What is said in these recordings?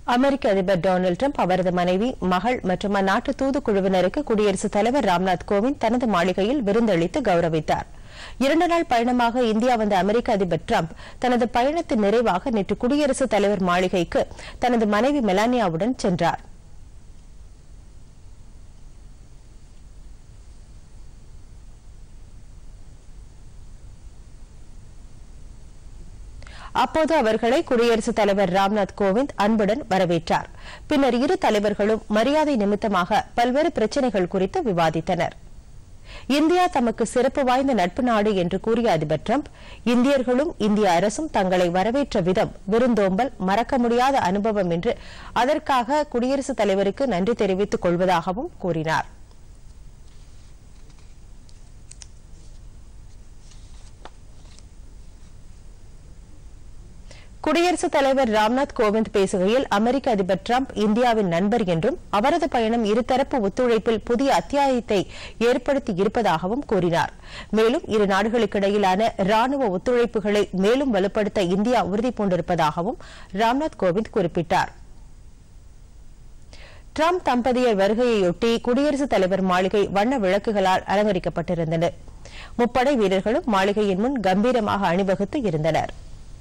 அமெரிக்க அதிபர் Donald Trump அவரது மனைவி மகள் மற்றும் அந்நாட்டு தூதுக்குழுவினருக்கு குடியரசுத் தலைவர் ராம்நாத் கோவிந்த் தனது மாளிகையில் விருந்தளித்து கௌரவித்தார் இரண்டு நாள் பயணமாக இந்தியா வந்த அமெரிக்க அதிபர் டிரம்ப் தனது பயணத்தின் நிறைவாக நேற்று குடியரசுத் தலைவர் மாளிகைக்கு தனது மனைவி மெலானியாவுடன் சென்றார் அப்போது அவர்களை குடியரசுத் தலைவர் ராம்நாத் கோவிந்த் அன்புடன் வரவேற்றார் பின்னர் இரு தலைவர்களும் மரியாதை நிமித்தமாக பல்வேறு பிரச்சினைகள் குறித்து விவாதித்தனர் இந்தியா தமக்கு சிறப்பு வாய்ந்த நட்பு நாடு என்று கூறிய அதிபர் டிரம்ப் இந்தியர்களும் இந்திய அரசும் தங்களை வரவேற்ற விதம் விருந்தோம்பல் மறக்க முடியாத அனுபவம் என்று அதற்காக குடியரசுத் தலைவருக்கு நன்றி தெரிவித்துக் கொள்வதாகவும் கூறினார் குடியரசுத் தலைவர் ராம்நாத் கோவிந்த் பேசுகையில் அமெரிக்க அதிபர் டிரம்ப் இந்தியாவின் நண்பர் என்றும் அவரது பயணம் இருதரப்பு ஒத்துழைப்பில் புதிய அத்தியாயத்தை ஏற்படுத்தி இருப்பதாகவும் கூறினார் மேலும் இரு நாடுகளுக்கிடையிலான ராணுவ ஒத்துழைப்புகளை மேலும் வலுப்படுத்த இந்தியா உறுதிபூண்டிருப்பதாகவும் ராம்நாத் கோவிந்த் குறிப்பிட்டார் டிரம்ப் தம்பதியர் வருகையொட்டி குடியரசுத் தலைவர் மாளிகை வண்ண விளக்குகளால் அலங்கரிக்கப்பட்டிருந்தது முப்படை வீரர்களும் மாளிகையின் முன் கம்பீரமாக அணிவகுத்து இருந்தனர்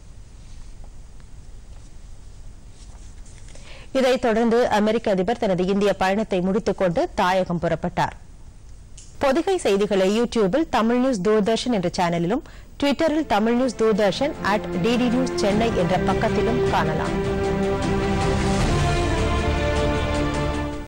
இதைத் தொடர்ந்து அமெரிக்க அதிபர் தனது இந்திய பயணத்தை முடித்துக் கொண்டு தாயகம் புறப்பட்டார் பொதிகை செய்திகளை யூ டியூபில் தமிழ் நியூஸ் தூர்தர்ஷன் என்ற சேனலிலும் டுவிட்டரில் Tamil news Doordarshan at DD news Chennai என்ற பக்கத்திலும் காணலாம்